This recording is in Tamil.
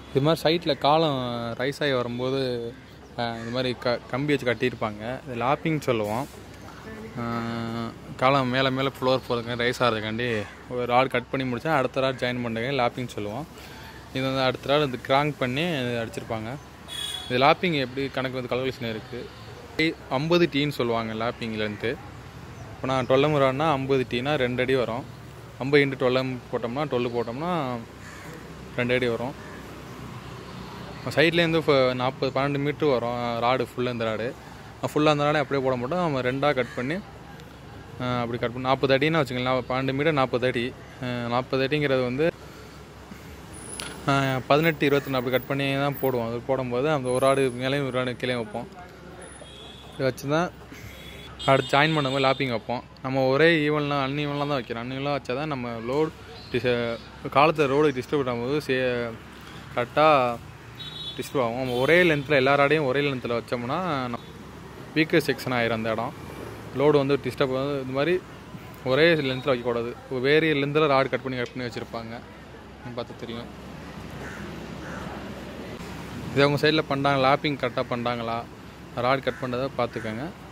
இது மாதிரி சைட்டில் காலம் ரைஸ் ஆகி வரும்போது அஹ், இது மாதிரி க கம்பி வச்சு கட்டியிருப்பாங்க இது லாப்பிங் சொல்லுவோம் அஹ், காலம் மேலே மேலே ஃப்ளோர் போகிறதுக்காண்டி ரைஸ் ஆகிறதுக்காண்டி ஒரு ராட் கட் பண்ணி முடிச்சா அடுத்த ராட் ஜாயின் பண்ணுறதுக்கு லாப்பிங் சொல்லுவோம் இது வந்து அடுத்த ராட் இது கிராங்க் பண்ணி அடிச்சிருப்பாங்க இது லாப்பிங் எப்படி கணக்கு வந்து கல்குலேஷன் இருக்குது ஐம்பது டீன்னு சொல்லுவாங்க லாப்பிங் லென்த்து இப்போ நான் டுவெல்லம் ராட்னா ஐம்பது டீனா ரெண்டு அடி வரும் ஐம்பது இன்ட்டு டுவெல்லம் போட்டோம்னா டுவெல் போட்டோம்னா ரெண்டு அடி வரும் சைட்லேருந்து இப்போ நாற்பது பன்னெண்டு மீட்ரு வரும் ராடு ஃபுல்லாக இந்த ராடு ஃபுல்லாக அந்த ராடை அப்படியே போட மாட்டோம் நம்ம ரெண்டாக கட் பண்ணி அஹ், அப்படி கட் பண்ணி நாற்பது அடின்னு வச்சுக்கலாம் பன்னெண்டு மீட்டர் நாற்பது அடி அஹ், நாற்பது அடிங்கிறது வந்து அஹ், பதினெட்டு இருபத்தி அப்படி கட் பண்ணி தான் போடுவோம் அது போடும்போது அந்த ஒரு ஆடு மேலேயும் ஒரு ஆடு கீழே வைப்போம் இதை வச்சு தான் அடுத்து ஜாயின் பண்ணும்போது லாப்பிங் வைப்போம் நம்ம ஒரே ஈவன்லாம் அன்ஈவன்லாம் தான் வைக்கிறோம் அன்ஈவன்லாம் வச்சா தான் நம்ம லோடு டிஸ் காலத்தில் ரோடு டிஸ்டர்ப் ஆகும்போது சே கரெக்டாக டிஸ்டர்ப் ஆகும் நம்ம ஒரே லென்த்தில் எல்லா ராடையும் ஒரே லென்த்தில் வச்சோம்னா வீக்கர் செக்ஷன் ஆயிரும் அந்த இடம் லோடு வந்து டிஸ்டர்ப் வந்து இந்த மாதிரி ஒரே லென்த்தில் வைக்கக்கூடாது வேறு லென்த்தில் ராடு கட் பண்ணி கட் பண்ணி வச்சுருப்பாங்க பார்த்து தெரியும் இது அவங்க சைடில் பண்ணுறாங்க லாப்பிங் கரெக்டாக பண்ணுறாங்களா ராட் கட் பண்ணுறதை பார்த்துக்கோங்க